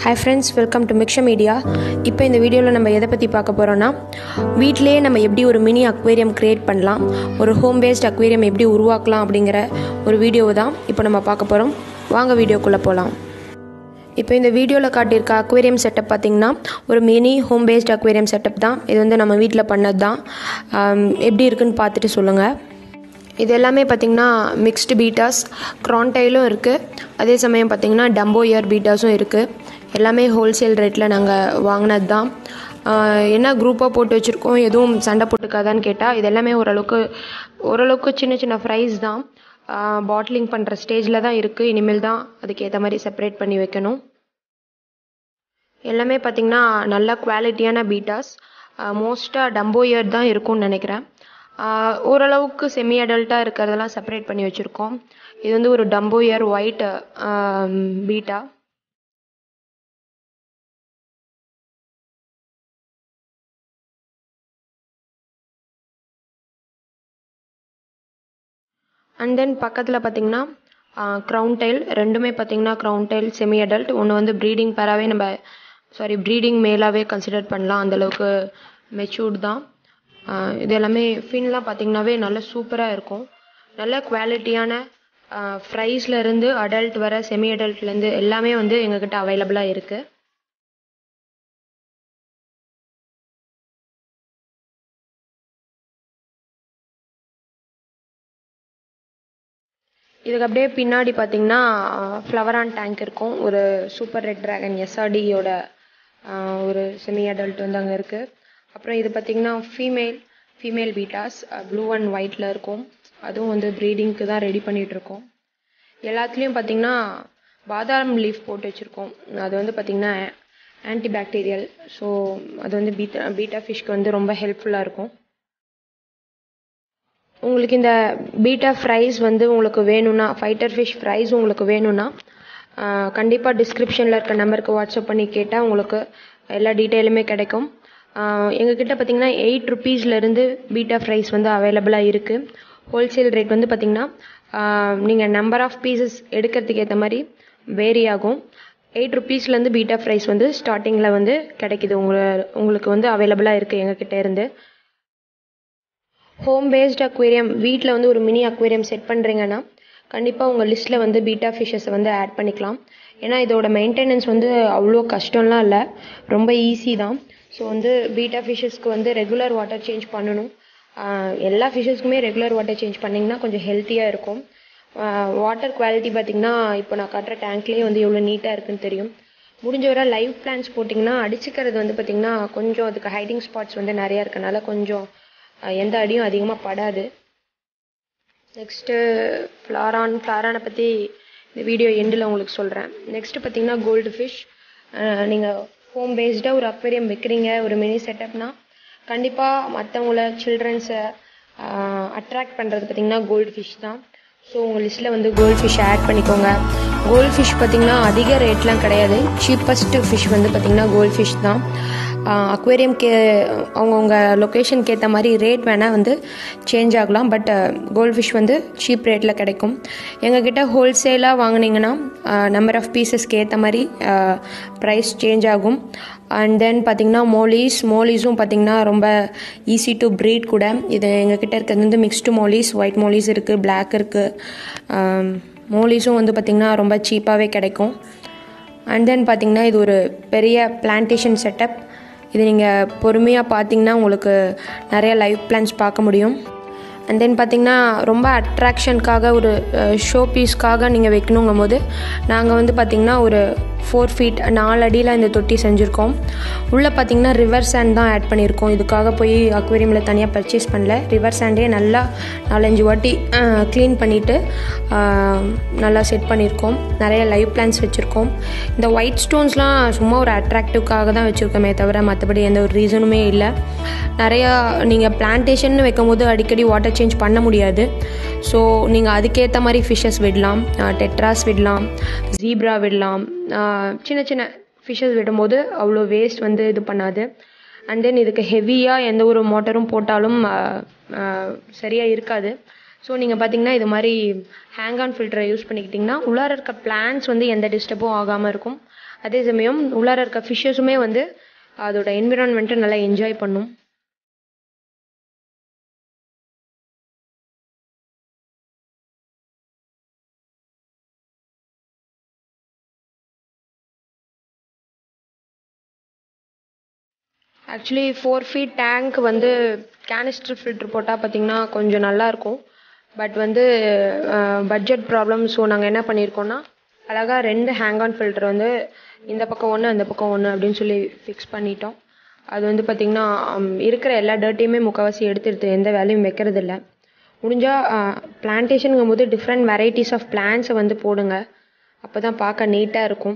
hi friends welcome to மிக்ஷ media இப்போ இந்த வீடியோவில் நம்ம எதை பற்றி பார்க்க போகிறோன்னா வீட்டிலேயே நம்ம எப்படி ஒரு மினி அக்வேரியம் க்ரியேட் பண்ணலாம் ஒரு ஹோம் பேஸ்ட் அக்வேரியம் எப்படி உருவாக்கலாம் அப்படிங்கிற ஒரு வீடியோவை தான் இப்போ நம்ம பார்க்க போகிறோம் வாங்க வீடியோக்குள்ளே போகலாம் இப்போ இந்த வீடியோவில் காட்டியிருக்க அக்வேரியம் செட்டப் பார்த்திங்கன்னா ஒரு mini home based aquarium setup தான் இது வந்து நம்ம வீட்டில் பண்ணது தான் ஆம், எப்படி இருக்குன்னு பார்த்துட்டு சொல்லுங்கள் இது எல்லாமே பார்த்திங்கன்னா மிக்ஸ்டு பீட்டாஸ் க்ரான்டைலும் இருக்குது அதே சமயம் பார்த்திங்கன்னா டம்போ இயர் பீட்டாஸும் இருக்குது எல்லாமே ஹோல்சேல் ரேட்டில் நாங்கள் வாங்கினது தான் ஆஹ் என்ன குரூப்பாக போட்டு வச்சுருக்கோம் எதுவும் சண்டை போட்டுக்காதான்னு கேட்டால் இது எல்லாமே ஓரளவுக்கு ஓரளவுக்கு சின்ன சின்ன ஃப்ரைஸ் தான் பாட்லிங் பண்ணுற ஸ்டேஜில் தான் இருக்குது இனிமேல் தான் அதுக்கேற்ற மாதிரி செப்பரேட் பண்ணி வைக்கணும் எல்லாமே பார்த்திங்கன்னா நல்ல குவாலிட்டியான பீட்டாஸ் மோஸ்ட்டாக டம்போ இயர் தான் இருக்கும்னு நினைக்கிறேன் ஆஹ் ஓரளவுக்கு செமி அடல்ட்டாக இருக்கிறதெல்லாம் செப்பரேட் பண்ணி வச்சுருக்கோம் இது வந்து ஒரு dumbo ear white betta and then பக்கத்தில் பார்த்தீங்கன்னா க்ரௌன் டைல் ரெண்டுமே பார்த்தீங்கன்னா க்ரௌன் டைல் செமி அடல்ட் ஒன்று வந்து ப்ரீடிங் பேராகவே நம்ம சாரி ப்ரீடிங் மேலாகவே கன்சிடர் பண்ணலாம் அந்தளவுக்கு மெச்சூர்ட் தான் ஆஹ் இது எல்லாமே ஃபின்லாம் பார்த்தீங்கன்னாவே நல்ல சூப்பராக இருக்கும் நல்ல குவாலிட்டியான ஃப்ரைஸ்ல இருந்து அடல்ட் வர செமி அடல்ட்லேருந்து எல்லாமே வந்து எங்ககிட்ட அவைலபிளாக இருக்குது இதுக்கு அப்படியே பின்னாடி பார்த்தீங்கன்னா ஃப்ளவரான் டேங்க் இருக்கும் ஒரு சூப்பர் ரெட் ட்ராகன் எஸ்ஆர்டியோட ஒரு செமி அடல்ட் வந்து அங்கே இருக்குது அப்புறம் இது பார்த்தீங்கன்னா female female bettas blue and ஒயிட்டில் இருக்கும் அதுவும் வந்து ப்ரீடிங்க்கு தான் ரெடி பண்ணிட்டு இருக்கோம் எல்லாத்துலேயும் பார்த்தீங்கன்னா பாதாம் லீஃப் போட்டு வச்சுருக்கோம் அது வந்து பார்த்தீங்கன்னா ஆன்டி பாக்டீரியல் ஸோ அது வந்து பீட்டா பீட்டா ஃபிஷ்க்கு வந்து ரொம்ப ஹெல்ப்ஃபுல்லாக இருக்கும் உங்களுக்கு இந்த பீட்டா ஃப்ரைஸ் வந்து உங்களுக்கு வேணும்னா ஃபைட்டர் ஃபிஷ் ஃப்ரைஸ் உங்களுக்கு வேணும்னா கண்டிப்பாக டிஸ்கிரிப்ஷனில் இருக்க நம்பருக்கு வாட்ஸ்அப் பண்ணி கேட்டால் உங்களுக்கு எல்லா டீட்டெயிலுமே கிடைக்கும் ஆஹ் எங்ககிட்ட பார்த்தீங்கன்னா எயிட் ருபீஸ்லேருந்து பீட்டா ஃப்ரைஸ் வந்து அவைலபிளாக இருக்குது ஹோல்சேல் ரேட் வந்து பார்த்தீங்கன்னா நீங்கள் நம்பர் ஆஃப் பீசஸ் எடுக்கிறதுக்கு ஏற்ற மாதிரி வேரி ஆகும் எயிட் ருபீஸ்லேருந்து பீட்டா ஃப்ரைஸ் வந்து ஸ்டார்டிங்கில் வந்து கிடைக்குது உங்களை உங்களுக்கு வந்து அவைலபிளாக இருக்குது எங்ககிட்ட இருந்து ஹோம் பேஸ்ட் அக்வேரியம் வீட்டில் வந்து ஒரு மினி அக்வேரியம் செட் பண்ணுறீங்கன்னா கண்டிப்பாக உங்கள் லிஸ்ட்டில் வந்து பீட்டா ஃபிஷ்ஷஸை வந்து ஆட் பண்ணிக்கலாம் ஏன்னா இதோட மெயின்டெனன்ஸ் வந்து அவ்வளோ கஷ்டம்லாம் இல்லை ரொம்ப ஈஸி தான் ஸோ வந்து பீட்டா ஃபிஷ்ஷஸ்க்கு வந்து ரெகுலர் வாட்டர் சேஞ்ச் பண்ணணும் ஆஹ் எல்லா ஃபிஷ்ஷஸ்க்குமே ரெகுலர் வாட்டர் சேஞ்ச் பண்ணிங்கன்னா கொஞ்சம் ஹெல்த்தியாக இருக்கும் வாட்டர் குவாலிட்டி பார்த்திங்கன்னா இப்போ நான் காட்டுற டேங்க்லேயே வந்து எவ்வளோ நீட்டாக இருக்குன்னு தெரியும் முடிஞ்ச வரை லைவ் பிளான்ஸ் போட்டிங்கன்னா அடிச்சுக்கிறது வந்து பார்த்திங்கன்னா கொஞ்சம் அதுக்கு ஹைடிங் ஸ்பாட்ஸ் வந்து நிறையா இருக்கனால கொஞ்சம் அஹ் எந்த அடியும் அதிகமாக படாது நெக்ஸ்ட்டு ஃப்ளாரான் ஃப்ளாரானை பற்றி இந்த வீடியோ எண்டில் உங்களுக்கு சொல்கிறேன் நெக்ஸ்ட்டு பார்த்தீங்கன்னா கோல்டு ஃபிஷ் நீங்கள் ஹோம் பேஸ்டாக ஒரு அக்வேரியம் வைக்கிறீங்க ஒரு மினி செட்டப்னா கண்டிப்பாக மற்றவங்கள சில்ட்ரன்ஸை அட்ராக்ட் பண்ணுறது பார்த்தீங்கன்னா கோல்டு ஃபிஷ் தான் ஸோ உங்கள் லிஸ்ட்டில் வந்து கோல்டு ஃபிஷ் ஆட் பண்ணிக்கோங்க கோல்டு ஃபிஷ் பார்த்தீங்கன்னா அதிக ரேட்லாம் கிடையாது சீப்பஸ்ட் ஃபிஷ் வந்து பார்த்தீங்கன்னா கோல்டு ஃபிஷ் தான் அக்வேரியம் கே அவங்கவுங்க லொக்கேஷனுக்கு ஏற்ற மாதிரி ரேட் வேணால் வந்து சேஞ்ச் ஆகலாம் பட் கோல்டு ஃபிஷ் வந்து சீப் ரேட்டில் கிடைக்கும் எங்ககிட்ட ஹோல்சேலாக வாங்குனீங்கன்னா நம்பர் ஆஃப் பீசஸ்க்கு ஏற்ற மாதிரி ப்ரைஸ் சேஞ்ச் ஆகும் அண்ட் தென் பார்த்தீங்கன்னா மோலிஸ் மோலிஸும் பார்த்தீங்கன்னா ரொம்ப ஈஸி டு ப்ரீட் கூட இது எங்ககிட்ட இருக்கிறது வந்து மிக்ஸ்டு மோலிஸ் ஒயிட் மோலிஸ் இருக்குது பிளாக் இருக்குது மோலிஸும் வந்து பார்த்திங்கன்னா ரொம்ப சீப்பாகவே கிடைக்கும் அண்ட் தென் பார்த்தீங்கன்னா இது ஒரு பெரிய பிளான்டேஷன் செட்டப் இது நீங்கள் பொறுமையாக பார்த்தீங்கன்னா உங்களுக்கு நிறைய லைவ் பிளான்ஸ் பார்க்க முடியும் அண்ட் தென் பார்த்தீங்கன்னா ரொம்ப அட்ராக்ஷனுக்காக ஒரு ஷோ பீஸ்க்காக நீங்கள் வைக்கணுங்கும் போது நாங்கள் வந்து பார்த்திங்கன்னா ஒரு ஃபோர் ஃபீட் நாலு அடியில் இந்த தொட்டி செஞ்சுருக்கோம் உள்ளே பார்த்தீங்கன்னா ரிவர் சாண்ட் தான் ஆட் பண்ணியிருக்கோம் இதுக்காக போய் அக்வேரியமில் தனியாக பர்ச்சேஸ் பண்ணல ரிவர் சாண்டே நல்லா நாலஞ்சு வாட்டி க்ளீன் பண்ணிவிட்டு நல்லா செட் பண்ணியிருக்கோம் நிறைய லைவ் பிளான்ஸ் வச்சுருக்கோம் இந்த ஒயிட் ஸ்டோன்ஸ்லாம் சும்மா ஒரு அட்ராக்டிவ்காக தான் வச்சுருக்கோமே தவிர மற்றபடி எந்த ஒரு ரீசனுமே இல்லை நிறையா நீங்கள் பிளான்டேஷன் வைக்கும் போது அடிக்கடி வாட்டர் சேஞ்ச் பண்ண முடியாது ஸோ நீங்கள் அதுக்கேற்ற மாதிரி ஃபிஷ்ஷஸ் விடலாம் டெட்ராஸ் விடலாம் ஜீப்ரா விடலாம் ஆஹ் சின்ன சின்ன ஃபிஷ்ஷஸ் விடும்போது அவ்வளோ வேஸ்ட் வந்து இது பண்ணாது அண்ட் தென் இதுக்கு ஹெவியாக எந்த ஒரு மோட்டரும் போட்டாலும் சரியாக இருக்காது ஸோ நீங்கள் பார்த்தீங்கன்னா இது மாதிரி ஹேங் ஆன் ஃபில்டரை யூஸ் பண்ணிக்கிட்டிங்கன்னா உள்ளார இருக்க பிளான்ஸ் வந்து எந்த டிஸ்டர்பும் ஆகாமல் இருக்கும் அதே சமயம் உள்ளார இருக்க ஃபிஷ்ஷஸுமே வந்து அதோட என்விரான்மெண்ட்டை நல்லா என்ஜாய் பண்ணும் ஆக்சுவலி ஃபோர் ஃபீட் டேங்க் வந்து கேனிஸ்டர் ஃபில்ட்ரு போட்டால் பார்த்தீங்கன்னா கொஞ்சம் நல்லாயிருக்கும் பட் வந்து பட்ஜெட் ப்ராப்ளம் ஸோ நாங்கள் என்ன பண்ணியிருக்கோன்னா அழகாக ரெண்டு ஹேங் ஆன் ஃபில்டர் வந்து இந்த பக்கம் ஒன்று அந்த பக்கம் ஒன்று அப்படின்னு சொல்லி ஃபிக்ஸ் பண்ணிட்டோம் அது வந்து பார்த்திங்கன்னா இருக்கிற எல்லா டர்ட்டையுமே முக்கால்வாசி எடுத்து எடுத்து எந்த வேலையும் வைக்கிறதில்ல முடிஞ்சால் பிளான்டேஷனுங்கும் போது டிஃப்ரெண்ட் வெரைட்டிஸ் ஆஃப் பிளான்ஸை வந்து போடுங்க அப்போ தான் பார்க்க நீட்டாக இருக்கும்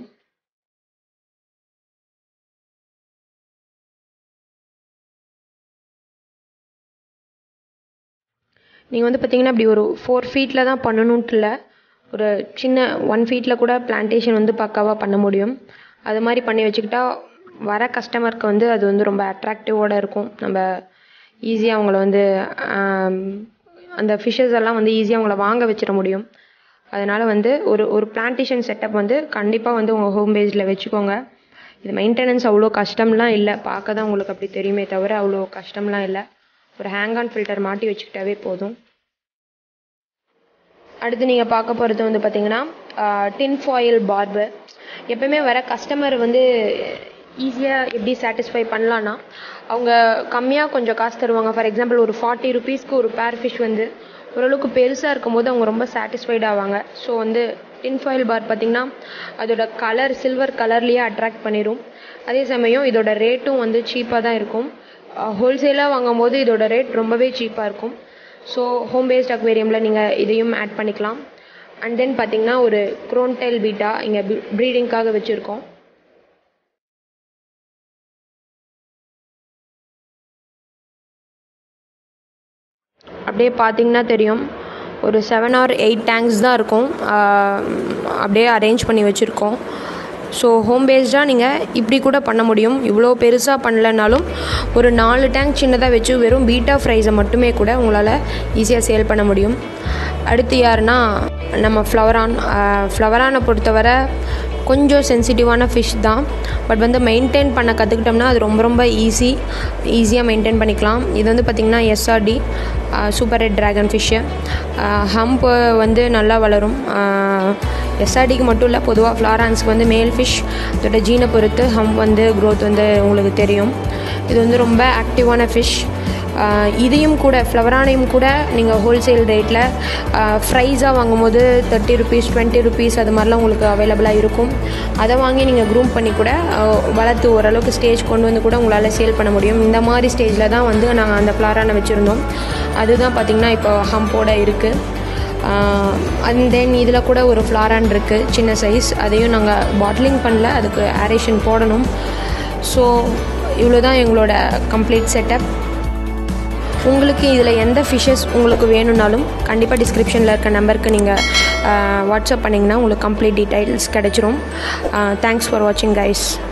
நீங்கள் வந்து பார்த்தீங்கன்னா இப்படி ஒரு ஃபோர் ஃபீட்டில் தான் பண்ணணுன்ட்டு இல்லை ஒரு சின்ன ஒன் ஃபீட்டில் கூட பிளான்டேஷன் வந்து பக்காவாக பண்ண முடியும் அது மாதிரி பண்ணி வச்சுக்கிட்டா வர கஸ்டமருக்கு வந்து அது வந்து ரொம்ப அட்ராக்டிவோடு இருக்கும் நம்ம ஈஸியாக அவங்கள வந்து அந்த ஃபிஷ்ஷஸ் எல்லாம் வந்து ஈஸியாக அவங்கள வாங்க வச்சிட முடியும் அதனால் வந்து ஒரு ஒரு பிளான்டேஷன் செட்டப் வந்து கண்டிப்பாக வந்து உங்கள் ஹோம் பேஸில் வச்சுக்கோங்க இது மெயின்டெனன்ஸ் அவ்வளோ கஷ்டம்லாம் இல்லை பார்க்க தான் உங்களுக்கு அப்படி தெரியுமே தவிர அவ்வளோ கஷ்டம்லாம் இல்லை ஒரு ஹேங் ஆன் ஃபில்டர் மாட்டி வச்சுக்கிட்டாவே போதும் அடுத்து நீங்கள் பார்க்க போகிறது வந்து பார்த்தீங்கன்னா டின் ஃபாயில் பார்பு எப்பயுமே வர கஸ்டமர் வந்து ஈஸியாக எப்படி சாட்டிஸ்ஃபை பண்ணலான்னா அவங்க கம்மியாக கொஞ்சம் காசு தருவாங்க ஃபார் எக்ஸாம்பிள் ஒரு ஃபார்ட்டி ருபீஸ்க்கு ஒரு பேர் ஃபிஷ் வந்து ஓரளவுக்கு பெருசாக இருக்கும்போது அவங்க ரொம்ப சாட்டிஸ்ஃபைட் ஆவாங்க ஸோ வந்து டின் ஃபாயில் பார் பார்த்திங்கன்னா அதோட கலர் சில்வர் கலர்லேயே அட்ராக்ட் பண்ணிடும் அதே சமயம் இதோட ரேட்டும் வந்து சீப்பாக தான் இருக்கும் ஹோல்சேலாக வாங்கும் போது இதோட ரேட் ரொம்பவே சீப்பாக இருக்கும் ஸோ ஹோம் பேஸ்ட் அக்வேரியமில் நீங்கள் இதையும் ஆட் பண்ணிக்கலாம் அண்ட் தென் பார்த்தீங்கன்னா ஒரு க்ரோன்டைல் பீட்டா இங்கே ப்ரீடிங்காக வச்சுருக்கோம் அப்படியே பார்த்தீங்கன்னா தெரியும் ஒரு செவன் ஆர் எயிட் டேங்க்ஸ் தான் இருக்கும் அப்படியே அரேஞ்ச் பண்ணி வச்சுருக்கோம் ஸோ ஹோம் பேஸ்டாக நீங்கள் இப்படி கூட பண்ண முடியும் இவ்வளோ பெருசாக பண்ணலனாலும் ஒரு நாலு டேங்க் சின்னதாக வச்சு வெறும் பீட்டா ஃப்ரைஸை மட்டுமே கூட உங்களால் ஈஸியாக சேல் பண்ண முடியும் அடுத்து யாருன்னா நம்ம ஃப்ளவரான் ஃப்ளவரானை பொறுத்தவரை கொஞ்சம் சென்சிட்டிவான ஃபிஷ் தான் பட் வந்து மெயின்டைன் பண்ண கற்றுக்கிட்டோம்னா அது ரொம்ப ரொம்ப ஈஸி ஈஸியாக மெயின்டைன் பண்ணிக்கலாம் இது வந்து பார்த்திங்கன்னா SRT super red dragon fish hump வந்து நல்லா வளரும் எஸ்ஆர்டிக்கு மட்டும் இல்லை பொதுவாக ஃப்ளாரான்ஸ்க்கு வந்து மேல் ஃபிஷ் அதோட ஜீனை பொறுத்து ஹம்ப் வந்து க்ரோத் வந்து உங்களுக்கு தெரியும் இது வந்து ரொம்ப ஆக்டிவான ஃபிஷ் இதையும் கூட ஃப்ளவரானையும் கூட நீங்கள் ஹோல்சேல் ரேட்டில் ஃப்ரைஸாக வாங்கும்போது தேர்ட்டி ருபீஸ் டுவெண்ட்டி ருபீஸ் அது மாதிரிலாம் உங்களுக்கு அவைலபிளாக இருக்கும் அதை வாங்கி நீங்கள் க்ரூம் பண்ணி கூட வளர்த்து ஓரளவுக்கு ஸ்டேஜ் கொண்டு வந்து கூட உங்களால் சேல் பண்ண முடியும் இந்த மாதிரி ஸ்டேஜில் தான் வந்து நாங்கள் அந்த ஃப்ளாரானை வச்சுருந்தோம் அதுதான் பார்த்திங்கன்னா இப்போ ஹம்போட இருக்குது அண்ட் தென் இதில் கூட ஒரு ஃப்ளாரான் இருக்குது சின்ன சைஸ் அதையும் நாங்கள் பாட்லிங் பண்ணல அதுக்கு ஆரேஷன் போடணும் ஸோ இவ்வளோ தான் எங்களோட கம்ப்ளீட் செட்டப் உங்களுக்கு இதில் எந்த ஃபிஷ்ஷஸ் உங்களுக்கு வேணும்னாலும் கண்டிப்பாக டிஸ்கிரிப்ஷனில் இருக்க நம்பருக்கு நீங்கள் வாட்ஸ்அப் பண்ணிங்கன்னா உங்களுக்கு கம்ப்ளீட் டீட்டெயில்ஸ் கிடச்சிரும் தேங்க்ஸ் ஃபார் வாட்சிங் கைஸ்